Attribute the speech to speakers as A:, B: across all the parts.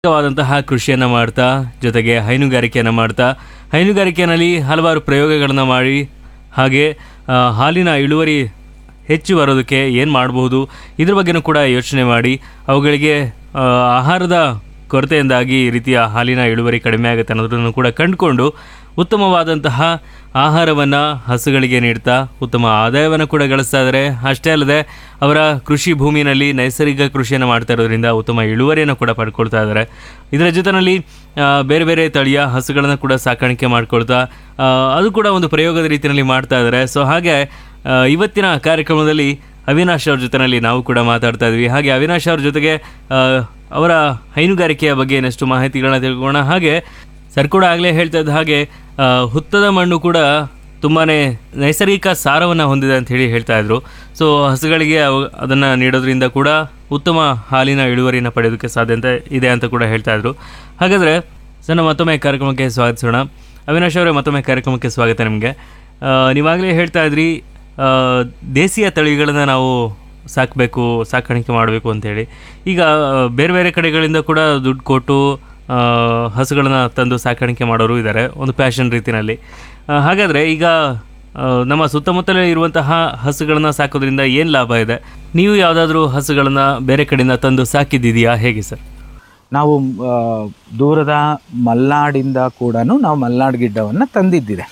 A: ವಾದಂತಹ ಕೃಷಿಯನ್ನು ಮಾಡ್ತಾ ಜೊತೆಗೆ ಹೈನುಗಾರಿಕೆಯನ್ನು ಮಾಡ್ತಾ ಹೈನುಗಾರಿಕೆಯಲ್ಲಿ ಹಲವಾರು ಪ್ರಯೋಗಗಳನ್ನು ಮಾಡಿ ಹಾಗೆ ಆ, ಹಾಲಿನ ಇಳುವರಿ ಹೆಚ್ಚು ಬರೋದಕ್ಕೆ ಏನು ಮಾಡಬಹುದು ಇದ್ರ ಬಗ್ಗೆನೂ ಕೂಡ ಯೋಚನೆ ಮಾಡಿ ಅವುಗಳಿಗೆ ಆ, ಆಹಾರದ ಕೊರತೆಯಿಂದಾಗಿ ಈ ರೀತಿಯ ಹಾಲಿನ ಇಳುವರಿ ಕಡಿಮೆ ಆಗುತ್ತೆ ಅನ್ನೋದನ್ನು ಕೂಡ ಕಂಡುಕೊಂಡು ಉತ್ತಮವಾದಂತಹ ಆಹಾರವನ್ನು ಹಸುಗಳಿಗೆ ನೀಡ್ತಾ ಉತ್ತಮ ಆದಾಯವನ್ನು ಕೂಡ ಗಳಿಸ್ತಾ ಇದ್ದಾರೆ ಅಷ್ಟೇ ಅಲ್ಲದೆ ಅವರ ಕೃಷಿ ಭೂಮಿನಲ್ಲಿ ನೈಸರ್ಗಿಕ ಕೃಷಿಯನ್ನು ಮಾಡ್ತಾ ಇರೋದ್ರಿಂದ ಉತ್ತಮ ಇಳುವರಿಯನ್ನು ಕೂಡ ಪಡ್ಕೊಳ್ತಾ ಇದ್ದಾರೆ ಇದರ ಜೊತೆಯಲ್ಲಿ ಆ, ಬೇರೆ ಬೇರೆ ತಳಿಯ ಹಸುಗಳನ್ನು ಕೂಡ ಸಾಕಾಣಿಕೆ ಮಾಡ್ಕೊಳ್ತಾ ಆ, ಅದು ಕೂಡ ಒಂದು ಪ್ರಯೋಗದ ರೀತಿಯಲ್ಲಿ ಮಾಡ್ತಾ ಇದ್ದಾರೆ ಸೊ ಹಾಗೆ ಆ, ಇವತ್ತಿನ ಕಾರ್ಯಕ್ರಮದಲ್ಲಿ ಅವಿನಾಶ್ ಅವ್ರ ಜೊತೆನಲ್ಲಿ ನಾವು ಕೂಡ ಮಾತಾಡ್ತಾ ಇದ್ವಿ ಹಾಗೆ ಅವಿನಾಶ್ ಅವ್ರ ಜೊತೆಗೆ ಆ, ಅವರ ಹೈನುಗಾರಿಕೆಯ ಬಗ್ಗೆ ಇನ್ನಷ್ಟು ಮಾಹಿತಿಗಳನ್ನ ತಿಳ್ಕೊಳ್ಳೋಣ ಹಾಗೆ ಸರ್ ಕೂಡ ಆಗಲೇ ಹೇಳ್ತಾ ಇದ್ದ ಹಾಗೆ ಆ, ಹುತ್ತದ ಮಣ್ಣು ಕೂಡ ತುಂಬಾ ನೈಸರ್ಗಿಕ ಸಾರವನ್ನು ಹೊಂದಿದೆ ಅಂತ ಹೇಳಿ ಹೇಳ್ತಾ ಇದ್ರು ಸೊ ಹಸುಗಳಿಗೆ ಅವು ಅದನ್ನು ನೀಡೋದ್ರಿಂದ ಕೂಡ ಉತ್ತಮ ಹಾಲಿನ ಇಳುವರಿನ ಪಡೆಯೋದಕ್ಕೆ ಸಾಧ್ಯತೆ ಇದೆ ಅಂತ ಕೂಡ ಹೇಳ್ತಾ ಇದ್ರು ಹಾಗಾದರೆ ಸರ್ ನಾವು ಮತ್ತೊಮ್ಮೆ ಕಾರ್ಯಕ್ರಮಕ್ಕೆ ಸ್ವಾಗತಿಸೋಣ ಅವಿನಾಶ್ ಅವರೇ ಮತ್ತೊಮ್ಮೆ ಕಾರ್ಯಕ್ರಮಕ್ಕೆ ಸ್ವಾಗತ ನಿಮಗೆ ನೀವಾಗಲೇ ಹೇಳ್ತಾ ಇದ್ರಿ ಆ, ದೇಸಿಯ ತಳಿಗಳನ್ನು ನಾವು ಸಾಕಬೇಕು ಸಾಕಾಣಿಕೆ ಮಾಡಬೇಕು ಅಂತೇಳಿ ಈಗ ಆ, ಬೇರೆ ಬೇರೆ ಕಡೆಗಳಿಂದ ಕೂಡ ದುಡ್ಡು ಕೊಟ್ಟು ಆ, ಹಸುಗಳನ್ನ ತಂದು ಸಾಕಾಣಿಕೆ ಮಾಡೋರು ಇದ್ದಾರೆ ಒಂದು ಪ್ಯಾಷನ್ ರೀತಿಯಲ್ಲಿ ಆ, ಹಾಗಾದರೆ ಈಗ ಆ, ನಮ್ಮ ಸುತ್ತಮುತ್ತಲೇ ಇರುವಂತಹ ಹಸುಗಳನ್ನ ಸಾಕೋದ್ರಿಂದ ಏನು ಲಾಭ ಇದೆ ನೀವು ಯಾವುದಾದ್ರೂ ಹಸುಗಳನ್ನ ಬೇರೆ ಕಡೆಯಿಂದ ತಂದು ಸಾಕಿದ್ದಿದೆಯಾ ಹೇಗೆ ಸರ್
B: ನಾವು ಆ, ದೂರದ ಮಲ್ನಾಡಿಂದ ಕೂಡ ನಾವು ಮಲ್ನಾಡ್ ಗಿಡ್ಡವನ್ನು ತಂದಿದ್ದಿದೆ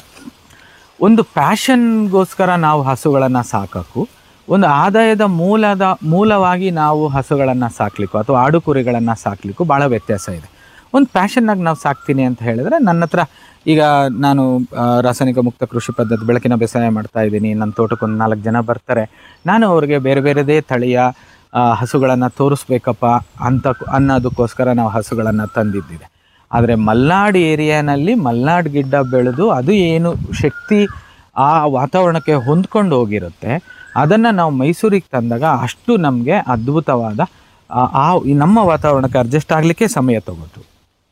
B: ಒಂದು ಪ್ಯಾಷನ್ಗೋಸ್ಕರ ನಾವು ಹಸುಗಳನ್ನು ಸಾಕಕ್ಕೂ ಒಂದು ಆದಾಯದ ಮೂಲದ ಮೂಲವಾಗಿ ನಾವು ಹಸುಗಳನ್ನು ಸಾಕ್ಲಿಕ್ಕೂ ಅಥವಾ ಆಡು ಕುರಿಗಳನ್ನು ಸಾಕ್ಲಿಕ್ಕೂ ಭಾಳ ವ್ಯತ್ಯಾಸ ಇದೆ ಒಂದು ಪ್ಯಾಷನ್ನಾಗಿ ನಾವು ಸಾಕ್ತೀನಿ ಅಂತ ಹೇಳಿದ್ರೆ ನನ್ನ ಹತ್ರ ಈಗ ನಾನು ಆ, ರಾಸಾಯನಿಕ ಮುಕ್ತ ಕೃಷಿ ಪದ್ಧತಿ ಬೆಳಕಿನ ಬೇಸಾಯ ಮಾಡ್ತಾ ಇದ್ದೀನಿ ನನ್ನ ತೋಟಕ್ಕೆ ಒಂದು ನಾಲ್ಕು ಜನ ಬರ್ತಾರೆ ನಾನು ಅವ್ರಿಗೆ ಬೇರೆ ಬೇರೆದೇ ತಳಿಯ ಹಸುಗಳನ್ನು ತೋರಿಸ್ಬೇಕಪ್ಪ ಅಂತ ಅನ್ನೋದಕ್ಕೋಸ್ಕರ ನಾವು ಹಸುಗಳನ್ನು ತಂದಿದ್ದಿದೆ ಆದರೆ ಮಲ್ನಾಡ್ ಏರಿಯಾನಲ್ಲಿ ಮಲ್ನಾಡ್ ಗಿಡ್ಡ ಬೆಳೆದು ಅದು ಏನು ಶಕ್ತಿ ಆ ವಾತಾವರಣಕ್ಕೆ ಹೊಂದ್ಕೊಂಡು ಹೋಗಿರುತ್ತೆ ಅದನ್ನು ನಾವು ಮೈಸೂರಿಗೆ ತಂದಾಗ ಅಷ್ಟು ನಮಗೆ ಅದ್ಭುತವಾದ ಆ- ಆ ಈ ನಮ್ಮ ವಾತಾವರಣಕ್ಕೆ ಅಡ್ಜಸ್ಟ್ ಆಗಲಿಕ್ಕೆ ಸಮಯ ತಗೋತು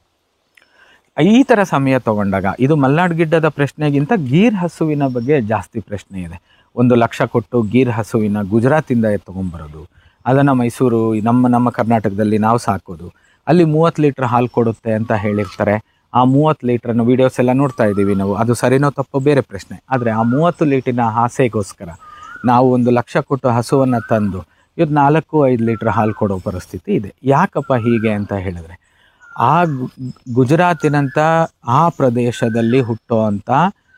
B: ಈ ಥರ ಸಮಯ ತಗೊಂಡಾಗ ಇದು ಮಲ್ನಾಡ್ ಗಿಡ್ಡದ ಪ್ರಶ್ನೆಗಿಂತ ಗೀರ್ ಹಸುವಿನ ಬಗ್ಗೆ ಜಾಸ್ತಿ ಪ್ರಶ್ನೆ ಇದೆ ಒಂದು ಲಕ್ಷ ಕೊಟ್ಟು ಗೀರ್ ಹಸುವಿನ ಗುಜರಾತಿಂದ ತೊಗೊಂಬರೋದು ಅದನ್ನು ಮೈಸೂರು ನಮ್ಮ ನಮ್ಮ ಕರ್ನಾಟಕದಲ್ಲಿ ನಾವು ಸಾಕೋದು ಅಲ್ಲಿ ಮೂವತ್ತು ಲೀಟ್ರ್ ಹಾಲು ಕೊಡುತ್ತೆ ಅಂತ ಹೇಳಿರ್ತಾರೆ ಆ ಮೂವತ್ತು ಲೀಟ್ರನ್ನು ವೀಡಿಯೋಸ್ ಎಲ್ಲ ನೋಡ್ತಾ ಇದ್ದೀವಿ ನಾವು ಅದು ಸರಿನೋ ತಪ್ಪೋ ಬೇರೆ ಪ್ರಶ್ನೆ ಆದರೆ ಆ ಮೂವತ್ತು ಲೀಟಿನ ಆಸೆಗೋಸ್ಕರ ನಾವು ಒಂದು ಲಕ್ಷ ಕೊಟ್ಟು ಹಸುವನ್ನು ತಂದು ಇವತ್ತು ನಾಲ್ಕು ಐದು ಲೀಟ್ರ್ ಹಾಲು ಕೊಡೋ ಪರಿಸ್ಥಿತಿ ಇದೆ ಯಾಕಪ್ಪ ಹೀಗೆ ಅಂತ ಹೇಳಿದ್ರೆ ಆ ಗು- ಗುಜರಾತಿನಂಥ ಆ ಪ್ರದೇಶದಲ್ಲಿ ಹುಟ್ಟುವಂಥ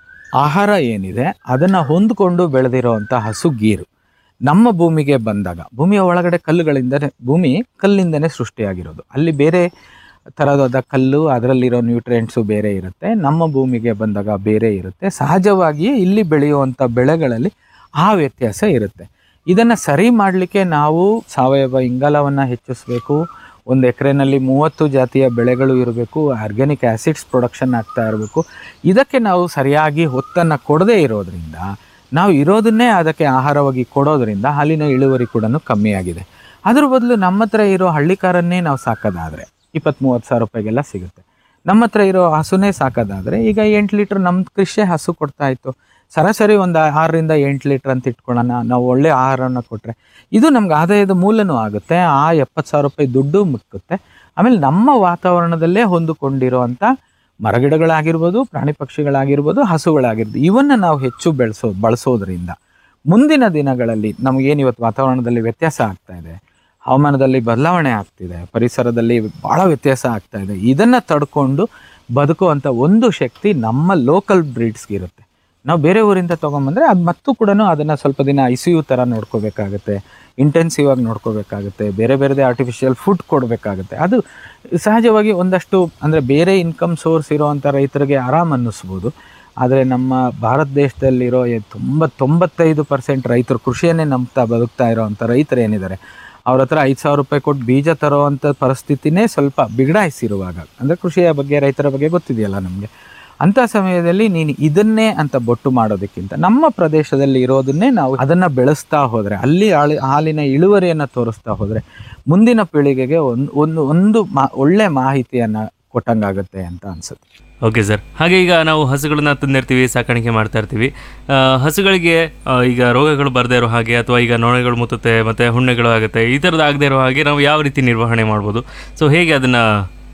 B: ಆಹಾರ ಏನಿದೆ ಅದನ್ನು ಹೊಂದ್ಕೊಂಡು ಬೆಳೆದಿರೋವಂಥ ಹಸು ಗೀರು ನಮ್ಮ ಭೂಮಿಗೆ ಬಂದಾಗ ಭೂಮಿಯ ಒಳಗಡೆ ಕಲ್ಲುಗಳಿಂದನೇ ಭೂಮಿ ಕಲ್ಲಿಂದನೇ ಸೃಷ್ಟಿಯಾಗಿರೋದು ಅಲ್ಲಿ ಬೇರೆ ಥರದಾದ ಕಲ್ಲು ಅದರಲ್ಲಿರೋ ನ್ಯೂಟ್ರಿಯೆಂಟ್ಸು ಬೇರೆ ಇರುತ್ತೆ ನಮ್ಮ ಭೂಮಿಗೆ ಬಂದಾಗ ಬೇರೆ ಇರುತ್ತೆ ಸಹಜವಾಗಿಯೇ ಇಲ್ಲಿ ಬೆಳೆಯುವಂಥ ಬೆಳೆಗಳಲ್ಲಿ ಆ ವ್ಯತ್ಯಾಸ ಇರುತ್ತೆ ಇದನ್ನು ಸರಿ ಮಾಡಲಿಕ್ಕೆ ನಾವು ಸಾವಯವ ಇಂಗಾಲವನ್ನು ಹೆಚ್ಚಿಸಬೇಕು ಒಂದು ಎಕರೆನಲ್ಲಿ ಮೂವತ್ತು ಜಾತಿಯ ಬೆಳೆಗಳು ಇರಬೇಕು ಆರ್ಗ್ಯಾನಿಕ್ ಆ್ಯಸಿಡ್ಸ್ ಪ್ರೊಡಕ್ಷನ್ ಆಗ್ತಾ ಇರಬೇಕು ಇದಕ್ಕೆ ನಾವು ಸರಿಯಾಗಿ ಹೊತ್ತನ್ನು ಕೊಡದೇ ಇರೋದ್ರಿಂದ ನಾವು ಇರೋದನ್ನೇ ಅದಕ್ಕೆ ಆಹಾರವಾಗಿ ಕೊಡೋದ್ರಿಂದ ಹಾಲಿನ ಇಳುವರಿ ಕೂಡ ಕಮ್ಮಿಯಾಗಿದೆ ಅದ್ರ ಬದಲು ನಮ್ಮ ಹತ್ರ ಇರೋ ಹಳ್ಳಿಕಾರನ್ನೇ ನಾವು ಸಾಕೋದಾದರೆ ಇಪ್ಪತ್ತು ಮೂವತ್ತು ಸಾವಿರ ರೂಪಾಯಿಗೆಲ್ಲ ಸಿಗುತ್ತೆ ನಮ್ಮ ಹತ್ರ ಇರೋ ಹಸುನೇ ಸಾಕೋದಾದರೆ ಈಗ ಎಂಟು ಲೀಟ್ರ್ ನಮ್ಮ ಕೃಷಿ ಹಸು ಕೊಡ್ತಾ ಇತ್ತು ಸರಾಸರಿ ಒಂದು ಆರರಿಂದ ಎಂಟು ಲೀಟ್ರ್ ಅಂತ ಇಟ್ಕೊಳ್ಳೋಣ ನಾವು ಒಳ್ಳೆ ಆಹಾರನ ಕೊಟ್ಟರೆ ಇದು ನಮ್ಗೆ ಆದಾಯದ ಮೂಲನೂ ಆಗುತ್ತೆ ಆ ಎಪ್ಪತ್ತು ಸಾವಿರ ರೂಪಾಯಿ ದುಡ್ಡು ಮುಕ್ಕುತ್ತೆ ಆಮೇಲೆ ನಮ್ಮ ವಾತಾವರಣದಲ್ಲೇ ಹೊಂದಿಕೊಂಡಿರುವಂಥ ಮರಗಿಡಗಳಾಗಿರ್ಬೋದು ಪ್ರಾಣಿ ಪಕ್ಷಿಗಳಾಗಿರ್ಬೋದು ಹಸುಗಳಾಗಿರ್ಬೋದು ಇವನ್ನ ನಾವು ಹೆಚ್ಚು ಬೆಳೆಸೋ ಬಳಸೋದ್ರಿಂದ ಮುಂದಿನ ದಿನಗಳಲ್ಲಿ ನಮಗೇನು ಇವತ್ತು ವಾತಾವರಣದಲ್ಲಿ ವ್ಯತ್ಯಾಸ ಆಗ್ತಾ ಇದೆ ಹವಾಮಾನದಲ್ಲಿ ಬದಲಾವಣೆ ಆಗ್ತಿದೆ ಪರಿಸರದಲ್ಲಿ ಭಾಳ ವ್ಯತ್ಯಾಸ ಆಗ್ತಾ ಇದೆ ಇದನ್ನು ತಡ್ಕೊಂಡು ಬದುಕುವಂಥ ಒಂದು ಶಕ್ತಿ ನಮ್ಮ ಲೋಕಲ್ ಬ್ರೀಡ್ಸ್ಗೆ ಇರುತ್ತೆ ನಾವು ಬೇರೆ ಊರಿಂದ ತೊಗೊಂಬಂದರೆ ಅದು ಮತ್ತೂ ಕೂಡ ಅದನ್ನು ಸ್ವಲ್ಪ ದಿನ ಐ ಸಿ ಯು ಥರ ನೋಡ್ಕೋಬೇಕಾಗುತ್ತೆ ಇಂಟೆನ್ಸಿವ್ ಆಗಿ ನೋಡ್ಕೋಬೇಕಾಗುತ್ತೆ ಬೇರೆ ಬೇರೆದೇ ಆರ್ಟಿಫಿಷಿಯಲ್ ಫುಡ್ ಕೊಡಬೇಕಾಗುತ್ತೆ ಅದು ಸಹಜವಾಗಿ ಒಂದಷ್ಟು ಅಂದರೆ ಬೇರೆ ಇನ್ಕಮ್ ಸೋರ್ಸ್ ಇರೋವಂಥ ರೈತರಿಗೆ ಆರಾಮ್ ಅನ್ನಿಸ್ಬೋದು ಆದರೆ ನಮ್ಮ ಭಾರತ ದೇಶದಲ್ಲಿರೋ ಎ- ತುಂಬ ತೊಂಬತ್ತೈದು ಪರ್ಸೆಂಟ್ ರೈತರು ಕೃಷಿಯನ್ನೇ ನಂಬ್ತಾ ಬದುಕ್ತಾ ಇರೋವಂಥ ರೈತರು ಏನಿದ್ದಾರೆ ಅವ್ರ ಹತ್ರ ಐದು ಸಾವಿರ ರೂಪಾಯಿ ಕೊಟ್ಟು ಬೀಜ ತರೋವಂಥ ಪರಿಸ್ಥಿತಿನೇ ಸ್ವಲ್ಪ ಬಿಗಡಾಯಿಸಿರುವಾಗ ಅಂದರೆ ಕೃಷಿಯ ಬಗ್ಗೆ ರೈತರ ಬಗ್ಗೆ ಗೊತ್ತಿದೆಯಲ್ಲ ನಮಗೆ ಅಂಥ ಸಮಯದಲ್ಲಿ ನೀನು ಇದನ್ನೇ ಅಂತ ಬೊಟ್ಟು ಮಾಡೋದಕ್ಕಿಂತ ನಮ್ಮ ಪ್ರದೇಶದಲ್ಲಿ ಇರೋದನ್ನೇ ನಾವು ಅದನ್ನು ಬೆಳೆಸ್ತಾ ಹೋದರೆ ಅಲ್ಲಿ ಆಳಿ- ಹಾಲಿನ ಇಳುವರಿಯನ್ನು ತೋರಿಸ್ತಾ ಹೋದರೆ ಮುಂದಿನ ಪೀಳಿಗೆಗೆ ಒಂದು ಒಂದು ಒಂದು ಮಾ ಒಳ್ಳೆ ಮಾಹಿತಿಯನ್ನು ಕೊಟ್ಟಂಗಾಗುತ್ತೆ ಅಂತ ಅನ್ಸುತ್ತೆ
A: ಓಕೆ ಸರ್ ಹಾಗೆ ಈಗ ನಾವು ಹಸುಗಳನ್ನ ತಂದಿರ್ತೀವಿ ಸಾಕಾಣಿಕೆ ಮಾಡ್ತಾ ಇರ್ತೀವಿ ಆ, ಹಸುಗಳಿಗೆ ಆ, ಈಗ ರೋಗಗಳು ಬರದೇ ಇರೋ ಹಾಗೆ ಅಥವಾ ಈಗ ನೊಣಗಳು ಮುತ್ತುತ್ತೆ ಮತ್ತು ಹುಣ್ಣೆಗಳು ಆಗುತ್ತೆ ಈ ಥರದ್ದು ಆಗದೆ ಇರೋ ಹಾಗೆ ನಾವು ಯಾವ ರೀತಿ ನಿರ್ವಹಣೆ ಮಾಡ್ಬೋದು ಸೊ ಹೇಗೆ ಅದನ್ನು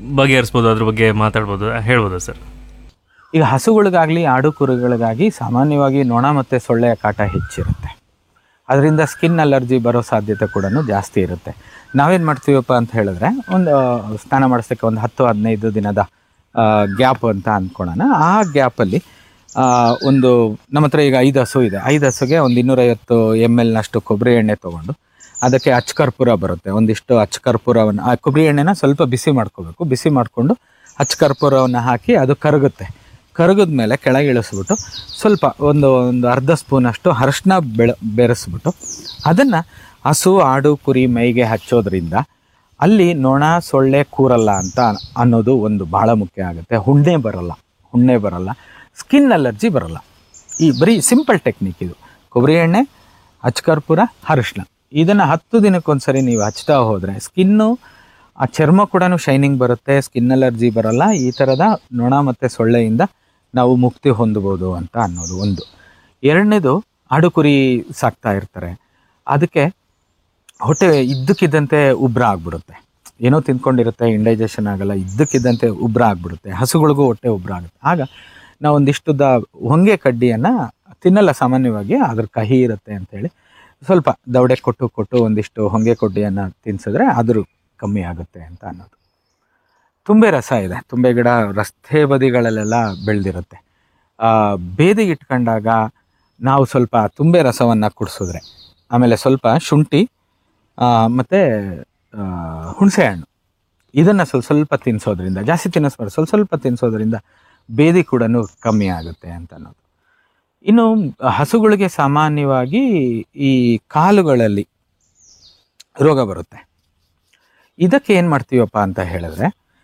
A: ಬಗೆಹರಿಸ್ಬೋದು ಅದ್ರ ಬಗ್ಗೆ ಮಾತಾಡ್ಬೋದು ಹೇಳ್ಬೋದಾ ಸರ್
B: ಈಗ ಹಸುಗಳಿಗಾಗಲಿ ಆಡು ಕುರಿಗಳಿಗಾಗಿ ಸಾಮಾನ್ಯವಾಗಿ ನೊಣ ಮತ್ತು ಸೊಳ್ಳೆಯ ಕಾಟ ಹೆಚ್ಚಿರುತ್ತೆ ಅದರಿಂದ ಸ್ಕಿನ್ ಅಲರ್ಜಿ ಬರೋ ಸಾಧ್ಯತೆ ಕೂಡ ಜಾಸ್ತಿ ಇರುತ್ತೆ ನಾವೇನು ಮಾಡ್ತೀವಪ್ಪ ಅಂತ ಹೇಳಿದ್ರೆ ಒಂದು ಆ, ಸ್ನಾನ ಮಾಡಿಸೋಕ್ಕೆ ಒಂದು ಹತ್ತು ಹದಿನೈದು ದಿನದ ಗ್ಯಾಪ್ ಅಂತ ಅಂದ್ಕೊಳ್ಳೋಣ ಆ ಗ್ಯಾಪಲ್ಲಿ ಒಂದು ನಮ್ಮ ಹತ್ರ ಈಗ ಐದು ಹಸು ಇದೆ ಐದು ಹಸುಗೆ ಒಂದು ಇನ್ನೂರೈವತ್ತು ಎಮ್ ಎಲ್ನಷ್ಟು ಕೊಬ್ಬರಿ ಎಣ್ಣೆ ತೊಗೊಂಡು ಅದಕ್ಕೆ ಅಚ್ಚಕರ್ಪೂರ ಬರುತ್ತೆ ಒಂದಿಷ್ಟು ಅಚ್ಚಕರ್ಪೂರವನ್ನು ಆ ಕೊಬ್ಬರಿ ಎಣ್ಣೆನ ಸ್ವಲ್ಪ ಬಿಸಿ ಮಾಡ್ಕೋಬೇಕು ಬಿಸಿ ಮಾಡಿಕೊಂಡು ಅಚ್ಚಕರ್ಪೂರವನ್ನು ಹಾಕಿ ಅದು ಕರಗುತ್ತೆ ಕರಗಿದ ಮೇಲೆ ಕೆಳಗೆ ಇಳಿಸ್ಬಿಟ್ಟು ಸ್ವಲ್ಪ ಒಂದು ಒಂದು ಅರ್ಧ ಸ್ಪೂನಷ್ಟು ಅರಶಿನ ಬೆಳ ಬೆರೆಸ್ಬಿಟ್ಟು ಅದನ್ನು ಹಸು ಆಡು ಕುರಿ ಮೈಗೆ ಹಚ್ಚೋದ್ರಿಂದ ಅಲ್ಲಿ ನೊಣ ಸೊಳ್ಳೆ ಕೂರಲ್ಲ ಅಂತ ಅನ್ನೋದು ಒಂದು ಭಾಳ ಮುಖ್ಯ ಆಗುತ್ತೆ ಹುಣ್ಣೆ ಬರಲ್ಲ ಹುಣ್ಣೆ ಬರಲ್ಲ ಸ್ಕಿನ್ ಅಲರ್ಜಿ ಬರಲ್ಲ ಈ ಬರೀ ಸಿಂಪಲ್ ಟೆಕ್ನಿಕ್ ಇದು ಕೊಬ್ಬರಿ ಎಣ್ಣೆ ಅಚ್ಚಕರ್ಪೂರ ಅರಿಶಿನ ಇದನ್ನು ಹತ್ತು ದಿನಕ್ಕೊಂದ್ಸರಿ ನೀವು ಹಚ್ತಾ ಹೋದರೆ ಸ್ಕಿನ್ನು ಆ ಚರ್ಮ ಕೂಡ ಶೈನಿಂಗ್ ಬರುತ್ತೆ ಸ್ಕಿನ್ ಅಲರ್ಜಿ ಬರಲ್ಲ ಈ ಥರದ ನೊಣ ಮತ್ತು ಸೊಳ್ಳೆಯಿಂದ ನಾವು ಮುಕ್ತಿ ಹೊಂದಬೋದು ಅಂತ ಅನ್ನೋದು ಒಂದು ಎರಡನೇದು ಆಡು ಕುರಿ ಸಾಕ್ತಾ ಇರ್ತಾರೆ ಅದಕ್ಕೆ ಹೊಟ್ಟೆ ಇದ್ದಕ್ಕಿದ್ದಂತೆ ಉಬ್ರ ಆಗ್ಬಿಡುತ್ತೆ ಏನೋ ತಿನ್ಕೊಂಡಿರುತ್ತೆ ಇಂಡೈಜೆಷನ್ ಆಗಲ್ಲ ಇದ್ದಕ್ಕಿದ್ದಂತೆ ಉಬ್ರ ಆಗ್ಬಿಡುತ್ತೆ ಹಸುಗಳಿಗೂ ಹೊಟ್ಟೆ ಉಬ್ರ ಆಗುತ್ತೆ ಆಗ ನಾವು ಒಂದಿಷ್ಟುದ ಹೊಂಗೆ ಕಡ್ಡಿಯನ್ನು ತಿನ್ನಲ್ಲ ಸಾಮಾನ್ಯವಾಗಿ ಅದ್ರ ಕಹಿ ಇರುತ್ತೆ ಅಂತೇಳಿ ಸ್ವಲ್ಪ ದವಡೆ ಕೊಟ್ಟು ಕೊಟ್ಟು ಒಂದಿಷ್ಟು ಹೊಂಗೆ ಕಡ್ಡಿಯನ್ನು ತಿನ್ಸಿದ್ರೆ ಆದರೂ ಕಮ್ಮಿ ಆಗುತ್ತೆ ಅಂತ ಅನ್ನೋದು ತುಂಬೆ ರಸ ಇದೆ ತುಂಬೆ ಗಿಡ ರಸ್ತೆ ಬದಿಗಳಲ್ಲೆಲ್ಲ ಬೆಳೆದಿರುತ್ತೆ ಬೇದಿಗೆ ಇಟ್ಕೊಂಡಾಗ ನಾವು ಸ್ವಲ್ಪ ತುಂಬೆ ರಸವನ್ನು ಕುಡಿಸಿದ್ರೆ ಆಮೇಲೆ ಸ್ವಲ್ಪ ಶುಂಠಿ ಆ, ಮತ್ತೆ ಆ, ಹುಣಸೆ ಹಣ್ಣು ಇದನ್ನು ಸ್ವಲ್ಪ ಸ್ವಲ್ಪ ತಿನ್ನಿಸೋದ್ರಿಂದ ಜಾಸ್ತಿ ತಿನ್ನಿಸ್ಬಾರ್ದು ಸ್ವಲ್ಪ ಸ್ವಲ್ಪ ತಿನ್ನಿಸೋದ್ರಿಂದ ಬೇದಿ ಕೂಡ ಕಮ್ಮಿ ಆಗುತ್ತೆ ಅಂತ ಅನ್ನೋದು ಇನ್ನು ಹಸುಗಳಿಗೆ ಸಾಮಾನ್ಯವಾಗಿ ಈ ಕಾಲುಗಳಲ್ಲಿ ರೋಗ ಬರುತ್ತೆ ಇದಕ್ಕೆ ಏನು ಮಾಡ್ತೀವಪ್ಪ ಅಂತ ಹೇಳಿದ್ರೆ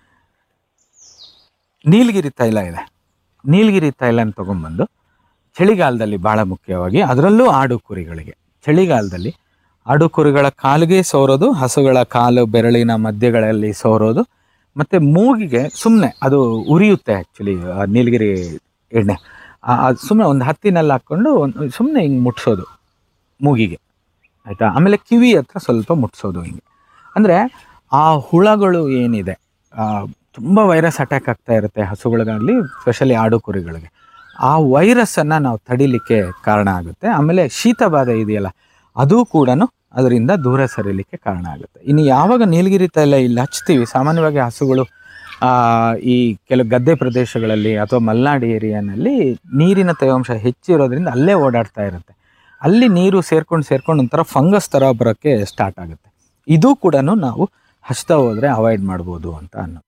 B: ನೀಲಗಿರಿ ತೈಲ ಇದೆ ನೀಲಗಿರಿ ತೈಲನ ತೊಗೊಂಬಂದು ಚಳಿಗಾಲದಲ್ಲಿ ಭಾಳ ಮುಖ್ಯವಾಗಿ ಅದರಲ್ಲೂ ಆಡು ಕುರಿಗಳಿಗೆ ಚಳಿಗಾಲದಲ್ಲಿ ಆಡು ಕುರಿಗಳ ಕಾಲಿಗೆ ಸೋರೋದು ಹಸುಗಳ ಕಾಲು ಬೆರಳಿನ ಮಧ್ಯಗಳಲ್ಲಿ ಸೋರೋದು ಮತ್ತು ಮೂಗಿಗೆ ಸುಮ್ಮನೆ ಅದು ಉರಿಯುತ್ತೆ ಆ್ಯಕ್ಚುಲಿ ನೀಲಗಿರಿ ಎಣ್ಣೆ ಸುಮ್ಮನೆ ಒಂದು ಹತ್ತಿನಲ್ಲಿ ಹಾಕ್ಕೊಂಡು ಸುಮ್ಮನೆ ಹಿಂಗೆ ಮುಟ್ಸೋದು ಮೂಗಿಗೆ ಆಯಿತಾ ಆಮೇಲೆ ಕಿವಿ ಹತ್ರ ಸ್ವಲ್ಪ ಮುಟ್ಸೋದು ಹಿಂಗೆ ಅಂದರೆ ಆ ಹುಳಗಳು ಏನಿದೆ ತುಂಬ ವೈರಸ್ ಅಟ್ಯಾಕ್ ಆಗ್ತಾ ಇರುತ್ತೆ ಹಸುಗಳಿಗಾಗಲಿ ಸ್ಪೆಷಲಿ ಆಡು ಕುರಿಗಳಿಗೆ ಆ ವೈರಸ್ಸನ್ನು ನಾವು ತಡಿಲಿಕ್ಕೆ ಕಾರಣ ಆಗುತ್ತೆ ಆಮೇಲೆ ಶೀತ ಬಾಧೆ ಇದೆಯಲ್ಲ ಅದು ಕೂಡ ಅದರಿಂದ ದೂರ ಸರಿಲಿಕ್ಕೆ ಕಾರಣ ಆಗುತ್ತೆ ಇನ್ನು ಯಾವಾಗ ನೀಲಗಿರಿ ತೈಲ ಇಲ್ಲಿ ಹಚ್ತೀವಿ ಸಾಮಾನ್ಯವಾಗಿ ಹಸುಗಳು ಆ, ಈ ಕೆಲವು ಗದ್ದೆ ಪ್ರದೇಶಗಳಲ್ಲಿ ಅಥವಾ ಮಲೆನಾಡು ಏರಿಯಾನಲ್ಲಿ ನೀರಿನ ತೇವಾಂಶ ಹೆಚ್ಚಿರೋದ್ರಿಂದ ಅಲ್ಲೇ ಓಡಾಡ್ತಾ ಇರುತ್ತೆ ಅಲ್ಲಿ ನೀರು ಸೇರ್ಕೊಂಡು ಸೇರ್ಕೊಂಡು ಒಂಥರ ಫಂಗಸ್ ಥರ ಬರೋಕ್ಕೆ ಸ್ಟಾರ್ಟ್ ಆಗುತ್ತೆ ಇದು ಕೂಡ ನಾವು ಹಚ್ತಾ ಹೋದರೆ ಅವಾಯ್ಡ್ ಮಾಡ್ಬೋದು ಅಂತ ಅನ್ನೋ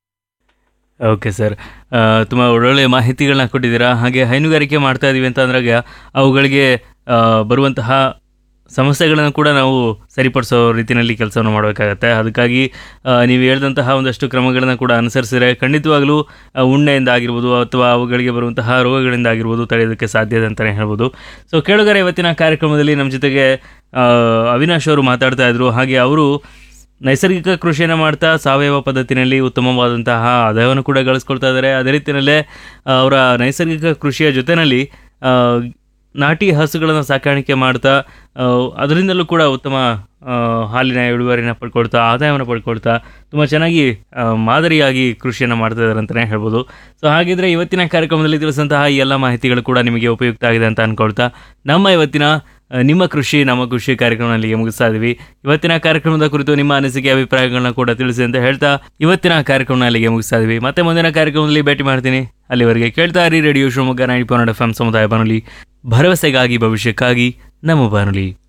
A: ಓಕೆ ಸರ್ ತುಂಬ ಒಳ್ಳೊಳ್ಳೆ ಮಾಹಿತಿಗಳನ್ನ ಕೊಟ್ಟಿದ್ದೀರಾ ಹಾಗೆ ಹೈನುಗಾರಿಕೆ ಮಾಡ್ತಾ ಇದ್ದೀವಿ ಅಂತ ಅಂದಾಗ ಅವುಗಳಿಗೆ ಆ, ಬರುವಂತಹ ಸಮಸ್ಯೆಗಳನ್ನು ಕೂಡ ನಾವು ಸರಿಪಡಿಸೋ ರೀತಿಯಲ್ಲಿ ಕೆಲಸವನ್ನು ಮಾಡಬೇಕಾಗತ್ತೆ ಅದಕ್ಕಾಗಿ ಆ, ನೀವು ಹೇಳಿದಂತಹ ಒಂದಷ್ಟು ಕ್ರಮಗಳನ್ನು ಕೂಡ ಅನುಸರಿಸಿದರೆ ಖಂಡಿತವಾಗಲೂ ಆ, ಉಣ್ಣೆಯಿಂದ ಆಗಿರ್ಬೋದು ಅಥವಾ ಅವುಗಳಿಗೆ ಬರುವಂತಹ ರೋಗಗಳಿಂದ ಆಗಿರ್ಬೋದು ತಡೆಯೋದಕ್ಕೆ ಸಾಧ್ಯ ಇದೆ ಅಂತಲೇ ಹೇಳ್ಬೋದು ಸೊ ಕೇಳುಗರೆ ಇವತ್ತಿನ ಕಾರ್ಯಕ್ರಮದಲ್ಲಿ ನಮ್ಮ ಜೊತೆಗೆ ಆ, ಅವಿನಾಶ್ ಅವರು ಮಾತಾಡ್ತಾ ಇದ್ರು ಹಾಗೆ ಅವರು ನೈಸರ್ಗಿಕ ಕೃಷಿಯನ್ನು ಮಾಡ್ತಾ ಸಾವಯವ ಪದ್ಧತಿನಲ್ಲಿ ಉತ್ತಮವಾದಂತಹ ಆದಾಯವನ್ನು ಕೂಡ ಗಳಿಸ್ಕೊಳ್ತಾ ಇದ್ದಾರೆ ಅದೇ ರೀತಿಯಲ್ಲೇ ಆ, ಅವರ ನೈಸರ್ಗಿಕ ಕೃಷಿಯ ಜೊತೆಯಲ್ಲಿ ಆ, ನಾಟಿ ಹಸುಗಳನ್ನು ಸಾಕಾಣಿಕೆ ಮಾಡ್ತಾ ಆ, ಅದರಿಂದಲೂ ಕೂಡ ಉತ್ತಮ ಆ, ಹಾಲಿನ ಇಳುವರಿನ ಪಡ್ಕೊಳ್ತಾ ಆದಾಯವನ್ನು ಪಡ್ಕೊಳ್ತಾ ತುಂಬ ಚೆನ್ನಾಗಿ ಆ, ಮಾದರಿಯಾಗಿ ಕೃಷಿಯನ್ನು ಮಾಡ್ತಾ ಇದ್ದಾರೆ ಅಂತಲೇ ಹೇಳ್ಬೋದು ಸೊ ಹಾಗಿದ್ರೆ ಇವತ್ತಿನ ಕಾರ್ಯಕ್ರಮದಲ್ಲಿ ತಿಳಿಸಿದಂತಹ ಈ ಎಲ್ಲ ಮಾಹಿತಿಗಳು ಕೂಡ ನಿಮಗೆ ಉಪಯುಕ್ತ ಆಗಿದೆ ಅಂತ ಅನ್ಕೊಳ್ತಾ ನಮ್ಮ ಇವತ್ತಿನ ಆ, ನಿಮ್ಮ ಕೃಷಿ ನಮ್ಮ ಕೃಷಿ ಕಾರ್ಯಕ್ರಮದಲ್ಲಿ ಮುಗಿಸ್ತಾ ಇದ್ದೀವಿ ಇವತ್ತಿನ ಕಾರ್ಯಕ್ರಮದ ಕುರಿತು ನಿಮ್ಮ ಅನಿಸಿಕೆ ಅಭಿಪ್ರಾಯಗಳನ್ನ ಕೂಡ ತಿಳಿಸಿ ಅಂತ ಹೇಳ್ತಾ ಇವತ್ತಿನ ಕಾರ್ಯಕ್ರಮ ಅಲ್ಲಿಗೆ ಮುಗಿಸ್ತಾ ಇದ್ದೀವಿ ಮತ್ತೆ ಮುಂದಿನ ಕಾರ್ಯಕ್ರಮದಲ್ಲಿ ಭೇಟಿ ಮಾಡ್ತೀನಿ ಅಲ್ಲಿವರೆಗೆ ಕೇಳ್ತಾ ಇರಿ radio Shivamogga ninety point F M ಸಮುದಾಯ ಬಾನುಲಿ ಭರವಸೆಗಾಗಿ ಭವಿಷ್ಯಕ್ಕಾಗಿ ನಮ್ಮ ಬಾನುಲಿ